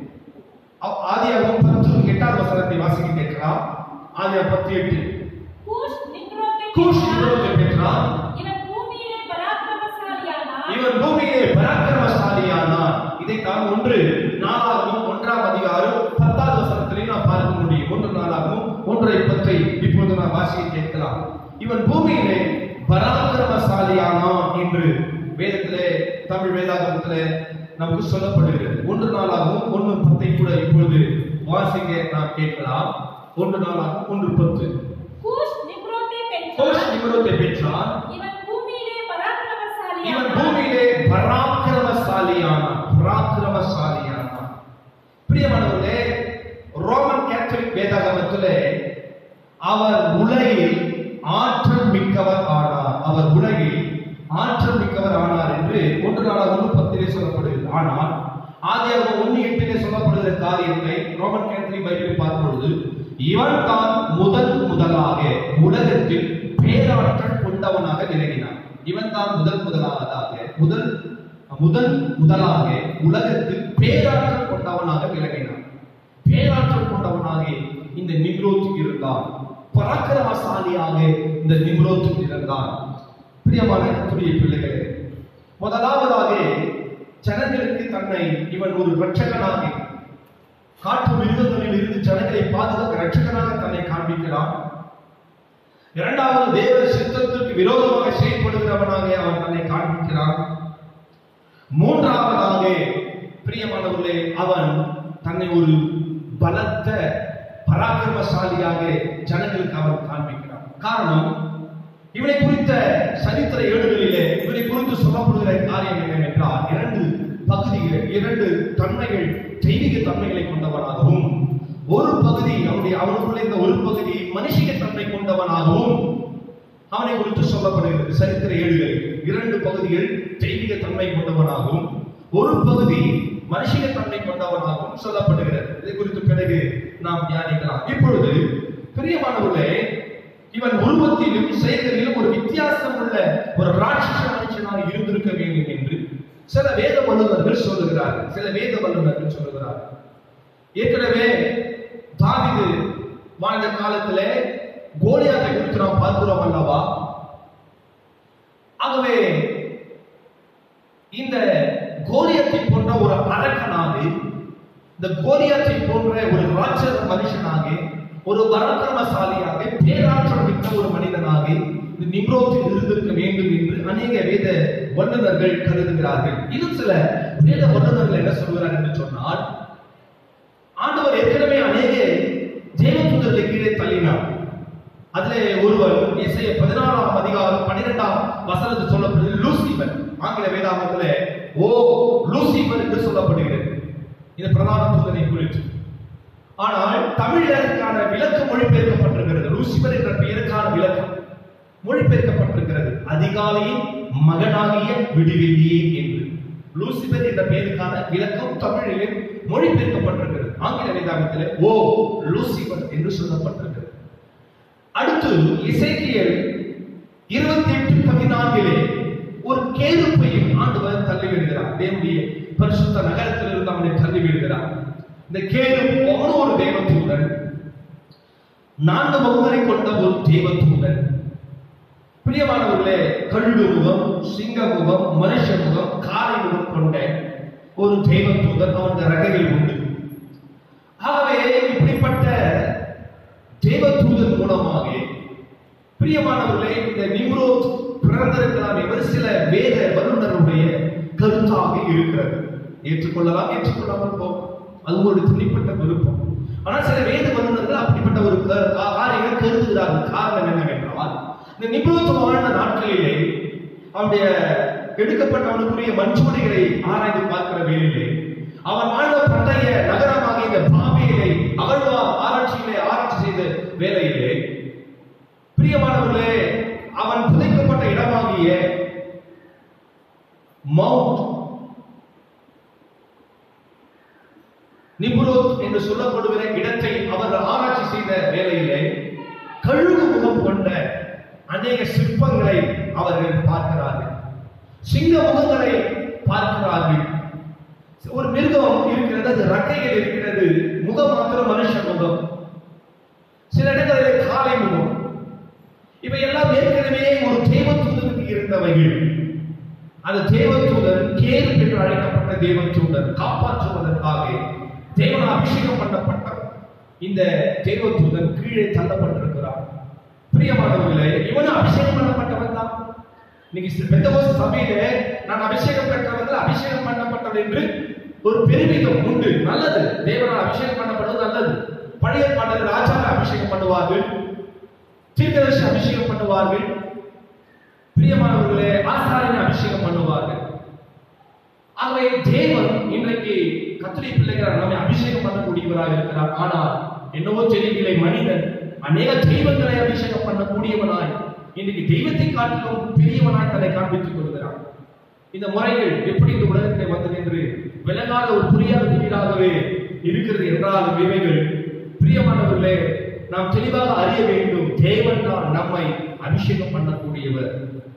ஆ- ஆதியாகமம் பத்து எட்டாவது வசனத்தை வாசிக்க கேட்கலாம் ஆதியாகமம் பத்து எட்டு கூஷ் நிம்ரோதை கூஷ் பெற்றான். நிம்ரோதை பெற்றான். இவன் பூமியிலே பராக்கிரமசாலியானான். இவன் பூமியிலே பராக்கிரமசாலியானான் இதைத்தான் ஒன்று நாளாகவும் ஒன்றாம் அதிகாரம் பத்தாவது வசனத்திலே நாம் பார்க்க முடியும் ஒன்று நாளாகவும் ஒன்றை பத்தை இப்பொழுது நாம் வாசிக்க கேட்கலாம் இவன் பூமியிலே பராக்கிரமசாலியானான் என்று வேதத்திலே தமிழ் வேதாகமத்திலே நமக்கு சொல்லப்படுகிறது ஒன்று நாளாகவும் ஒன்று பத்தை கூட இப்பொழுது வாசிக்க நாம் கேட்கலாம் ஒன்று நாளாகவும் ஒன்று பத்து கூஷ் நிம்ரோதை கோஷ் பெற்றான். நிமிரத்தை பெற்றான் இவன் பூமியிலே இவன் பராக்கிரமசாலியானான். பூமியிலே பராக்கிரமசாலியானான் பராக்கிரமசாலியானான் பிரியமானவர்களே ரோமன் கேத்தலிக் வேதாகமத்திலே அவர் உலகில் ஆற்றல் மிக்கவர் ஆனார் அவர் உலகில் ஆற்றல் மிக்கவர் ஆனார் என்று ஒன்று நாளாக ஒன்று பத்திலே சொல்லப்படுகிறது ஆனால் ஆதியாகமம் ஒன்று எட்டிலே சொல்லப்படுகிற காரியத்தை ரோமன் கேத்தலிக் பைபிளில் பார்ப்பொழுது இவன் தான் முதல் முதலாக உலகத்தில் பேராற்றல் கொண்டவனாக விளங்கினான் இவன் தான் முதல் முதலாவதாக முதல் முதல் முதலாக உலகத்தில் பேராற்றல் கொண்டவனாக விளங்கினான் பேராற்றல் கொண்டவனாக இந்த நிம்ரோத் இருந்தான் பராக்கிரமசாலியாக இந்த நிம்ரோத் இருந்தான் பிரியமான கர்த்தருடைய பிள்ளைகளே முதலாவதாக ஜனங்களுக்கு தன்னை இவன் ஒரு இரட்சகனாக காட்டு மிருகங்களில் இருந்து ஜனங்களை பாதுகாக்க இரட்சகனாக தன்னை காண்பிக்கிறான் இரண்டாவது தேவ சித்தத்திற்கு விரோதமாக செயல்படுகிறவனாக அவன் தன்னை காண்பிக்கிறான் மூன்றாவதாக பிரியமானவர்களே அவன் தன்னை ஒரு பலத்த பராக்கிரமசாலியாக ஜனங்களுக்கு அவன் காண்பிக்கிறான் காரணம் இவனை குறித்த சரித்திர ஏடுகளிலே இவனை குறித்து சொல்லப்படுகிற காரியம் என்னவென்றால் இரண்டு பகுதிகள் இரண்டு தன்மைகள் தெய்வீக தன்மைகளை கொண்டவனாகவும் ஒரு பகுதி அவனுடைய அவனுக்குள்ள இந்த ஒரு பகுதி மனுஷிக தன்மை கொண்டவனாகவும் அவனை குறித்து சொல்லப்படுகிறது சரித்திர ஏடுகளில் இரண்டு பகுதிகள் தெய்வீக தன்மை கொண்டவனாகவும் ஒரு பகுதி மனுஷிக தன்மை கொண்டவனாகவும் சொல்லப்படுகிறது இதை குறித்து பிறகு நாம் தியானிக்கலாம் இப்பொழுது பிரியமானவர்களே இவன் உருவத்திலும் செயல்களிலும் ஒரு வித்தியாசம் உள்ள ஒரு ராட்சச மனுஷனாக இருந்திருக்க வேண்டும் என்று சில வேத வல்லுநர்கள் சொல்லுகிறார்கள் சில வேத வல்லுநர்கள் சொல்லுகிறார்கள் ஏற்கனவே தாவீது வாழ்ந்த காலத்திலே கோலியாத்தை குறித்து நாம் பார்க்கிறோம் அல்லவா ஆகவே இந்த கோலியத்தை போன்ற ஒரு அரக்கனாக இந்த கோலியாத்தை போன்ற ஒரு ராட்சச மனுஷனாக ஒரு பராக்கிரமசாலியாக பேராற்றல் மிக்க ஒரு மனிதனாக இந்த நிம்ரோத்தில் இருந்திருக்க வேண்டும் என்று அநேக வேத வல்லுநர்கள் கருதுகிறார்கள் இன்னும் சில வேத வல்லுநர்கள் என்ன சொல்கிறார் என்று சொன்னால் ஆண்டவர் ஏற்கனவே அநேக தேவதூதர்களை கீழே தள்ளினார் அதிலே ஒருவர் இசைய பதினாறாம் அதிகாரம் பன்னிரெண்டாம் வசனத்தில் சொல்லப்படுகிறது லூசிபர் ஆங்கில வேதாகமத்திலே ஓ லூசிபர் என்று சொல்லப்படுகிறது இந்த பிரதான தூதனை குறித்து ஆனால் தமிழருக்கான விளக்கம் மொழிபெயர்க்கப்பட்டிருக்கிறது லூசிபர் என்ற பெயருக்கான விளக்கம் மொழிபெயர்க்கப்பட்டிருக்கிறது அதிகாலையின் மகனாகிய விடுவெளியே என்று லூசிபர் என்ற பெயருக்கான விளக்கம் தமிழிலே மொழிபெயர்க்கப்பட்டிருக்கிறது ஆங்கில வேதாகத்திலே ஓ லூசிபர் என்று சொல்லப்பட்டிருக்கிறது அடுத்து இசைக்கியல் இருபத்தி எட்டு பதினான்கிலே ஒரு கேருப்பையும் ஆண்டவர் தள்ளி விடுகிறார் தேவனுடைய பரிசுத்த நகரத்தில் இருந்து அவனை தள்ளி விடுகிறார் இந்த கேரு அவனு ஒரு தேவதூதன் நான்கு முகங்களை கொண்ட ஒரு தேவதூதன் பிரியமானவர்களே கழுகு முகம் சிங்க முகம் மனுஷ முகம் காளை முகம் கொண்ட ஒரு தெய்வ தூதன் அவனுடைய ரகையில் உண்டு ஆகவே இப்படிப்பட்ட தெய்வ தூதன் மூலமாக பிரியமானவர்களே இந்த நிம்ரோத் பிறந்திருக்கலாம் என்று சில வேத வல்லுநருடைய கருத்தாக இருக்கிறது ஏற்றுக்கொள்ளலாம் ஏற்றுக்கொள்ளாமல் போகும் அது ஒரு தனிப்பட்ட விருப்பம் ஆனால் சில வேத வல்லுநர்கள் அப்படிப்பட்ட ஒரு க- கா- காரியங்கள் கருதுகிறார்கள் காரணம் என்னவென்றால் இந்த நிம்ரோத் வாழ்ந்த நாட்களிலே அவனுடைய எடுக்கப்பட்டவனுக்குரிய மண்சுவடிகளை ஆராய்ந்து பார்க்கிற வேளையிலே அவன் வாழ்ந்த பண்டைய நகரமாக இந்த பாபியிலே அகழ்வா ஆராய்ச்சியிலே ஆராய்ச்சி செய்த வேளையிலே பிரியமானவர்களே அவன் புதைக்கப்பட்ட இடமாகிய மவுண்ட் நிபுரோத் என்று சொல்லப்படுகிற இடத்தை அவர் ஆராய்ச்சி செய்த வேளையிலே கழுகு முகம் கொண்ட அநேக சிற்பங்களை அவர்கள் பார்க்கிறார்கள் சிங்க முகங்களை பார்க்கிறார்கள் ஒரு மிருகம் இருக்கிறது அது ரக்கைகள் இருக்கிறது முகம் மாத்திரம் மனுஷ முகம் சில இடங்களிலே காலை முகம் இவை எல்லாம் ஏற்கனவே ஒரு தேவதூதனுக்கு இருந்தவைகள் அந்த தேவதூதன் கேது என்று அழைக்கப்பட்ட தேவதூதன் காப்பாற்றுவதற்காக தேவன் அபிஷேகம் பண்ணப்பட்ட இந்த தேவதூதன் கீழே தள்ளப்பட்டிருக்கிறார் பிரியமானவர்களே இவனும் அபிஷேகம் பண்ணப்பட்டவன் தான் இன்னைக்கு பெந்தகோஸ்து சபையில நான் அபிஷேகம் பெற்றவர்கள் அபிஷேகம் பண்ணப்பட்டவன் என்று ஒரு பெருமிதம் உண்டு நல்லது தேவனால் அபிஷேகம் பண்ணப்படுவது நல்லது பழைய பாடல் ராஜாவை அபிஷேகம் பண்ணுவார்கள் தீர்க்கதரிசி அபிஷேகம் பண்ணுவார்கள் பிரியமானவர்களே ஆசாரியனை அபிஷேகம் பண்ணுவார்கள் ஆகவே தேவன் இன்றைக்கு கத்திரி பிள்ளைகள் நம்மை அபிஷேகம் பண்ணக்கூடியவராக இருக்கிறார் ஆனால் என்னவோ தெரியவில்லை மனிதன் அநேக தெய்வங்களை அபிஷேகம் பண்ணக்கூடியவனாய் இன்னைக்கு தெய்வத்தை காட்டிலும் பெரியவனாய் தன்னை காண்பித்துக் கொள்கிறான் இந்த முறைகள் எப்படி இந்த உலகத்தில் வந்தது என்று விளங்காத ஒரு புரியாத திடீராகவே இருக்கிறது என்றாலும் இவைகள் பிரியமானவர்களே நாம் தெளிவாக அறிய வேண்டும் தேவன் தான் நம்மை அபிஷேகம் பண்ணக்கூடியவர்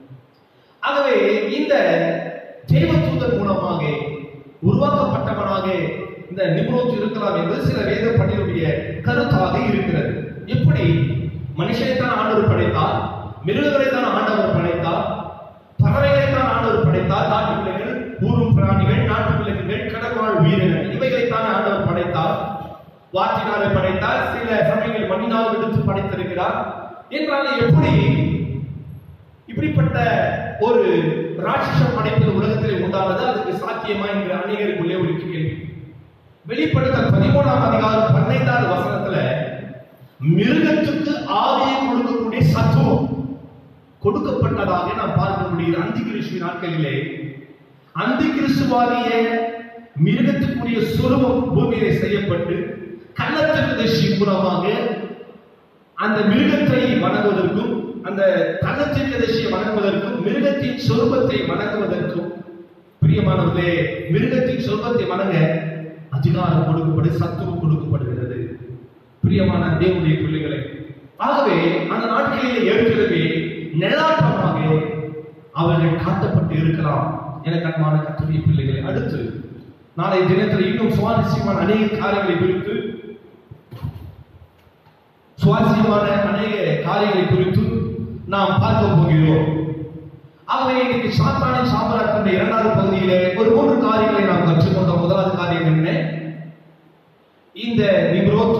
ஆகவே இந்த தேவதூதன் மூலமாக உருவாக்கப்பட்டவனாக இந்த நிபுணத்து இருக்கலாம் என்பது சில வேத பண்டிகளுடைய கருத்தாக இருக்கிறது எப்படி மனுஷனை தான் ஆண்டவர் படைத்தார் மிருகங்களை தான் ஆண்டவர் படைத்தார் பறவைகளை தான் ஆண்டவர் படைத்தார் நாட்டு பிள்ளைகள் ஊரும் பிராணிகள் நாட்டு பிள்ளைகள் கடற்வாழ் உயிரினங்கள் இவைகளை தான் ஆண்டவர் படைத்தார் வார்த்தையினாலே படைத்தார் சில சமயங்கள் மண்ணினால் எடுத்து படைத்திருக்கிறார் என்றால் எப்படி இப்படிப்பட்ட ஒரு ராட்சசம் படைப்பது உலகத்திலே உண்டானது அதுக்கு சாத்தியமா என்கிற அநேகருக்குள்ளே ஒரு கேள்வி வெளிப்படுத்தல் பதிமூணாம் அதிகாரம் பதினைந்தாவது வசனத்துல மிருகத்துக்கு ஆவியை கொடுக்கக்கூடிய சத்துவம் கொடுக்கப்பட்டதாக நாம் பார்க்க முடியுது அந்தி கிறிஸ்துவ நாட்களிலே அந்தி கிறிஸ்துவாகிய மிருகத்துக்குரிய சுரூபம் பூமியிலே செய்யப்பட்டு கள்ளத்திற்கு மூலமாக அந்த மிருகத்தை வணங்குவதற்கும் அந்த கள்ளத்திற்கு வணங்குவதற்கும் மிருகத்தின் சொருபத்தை வணங்குவதற்கும் பிரியமானவர்களே மிருகத்தின் சொருபத்தை வணங்க அதிகாரம் கொடுக்கப்படு சத்துவம் கொடுக்கப்படுகிறது பிரியமான தேவனுடைய பிள்ளைகளை ஆகவே அந்த நாட்களிலே ஏற்கனவே நிழலாட்டமாக அவர்கள் காட்டப்பட்டு இருக்கலாம் என கண்மான கத்துடைய பிள்ளைகளை அடுத்து நாளை தினத்தில் இன்னும் சுவாரஸ்யமான அநேக காரியங்களை குறித்து சுவாரஸ்யமான அநேக காரியங்களை குறித்து நாம் பார்க்க போகிறோம் ஆகவே இன்னைக்கு சாத்தானின் சாம்ராஜ்யத்தின் இரண்டாவது பகுதியிலே ஒரு மூன்று காரியங்களை நாம் கற்றுக்கொண்டோம் முதலாவது காரியம் என்ன இந்த நிம்ரோத்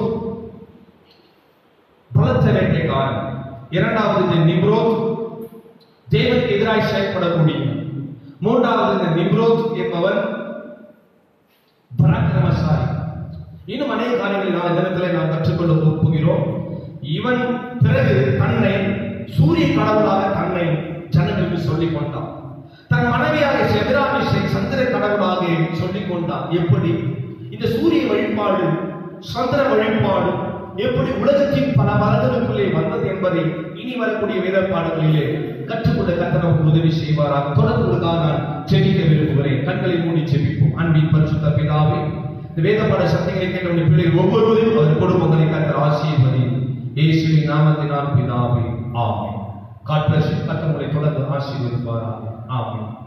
பலத்த வேட்டைக்காரன் இரண்டாவது இந்த நிம்ரோத் தேவனுக்கு எதிராக செயல்படக்கூடிய மூன்றாவது இந்த நிம்ரோத் என்பவன் பராக்கிரமசாலி இன்னும் அநேக காரியங்களை நாளை தினத்தில் நாம் கற்றுக்கொள்ள போகிறோம் இவன் பிறகு தன்னை சூரிய கடவுளாக தன்னை ஜனங்களுக்கு சொல்லிக் கொண்டான் தன் மனைவியாக செதிராமிஷை சந்திர கடவுளாக சொல்லிக் கொண்டான் எப்படி இந்த சூரிய வழிபாடு சந்திர வழிபாடு எப்படி உலகத்தின் பல மரங்களுக்குள்ளே வந்தது என்பதை இனி வரக்கூடிய வேதப்பாடுகளிலே கற்றுக்கொள்ள கத்தனம் உதவி செய்வாராக தொடர்ந்துக்காக நான் செபிக்க விரும்புகிறேன் கண்களை மூடி செபிப்போம் அன்பின் பரிசுத்த பிதாவே இந்த வேதப்பாட சத்தங்களை கேட்ட பிள்ளைகள் ஒவ்வொருவரையும் அவர் குடும்பங்களை கத்தர் ஆசீர்வதி இயேசுவின் நாமத்தினால் பிதாவே ஆமென் காட் பிளஸ் கத்தங்களை தொடர்ந்து ஆசீர்வதிப்பாராக ஆமென்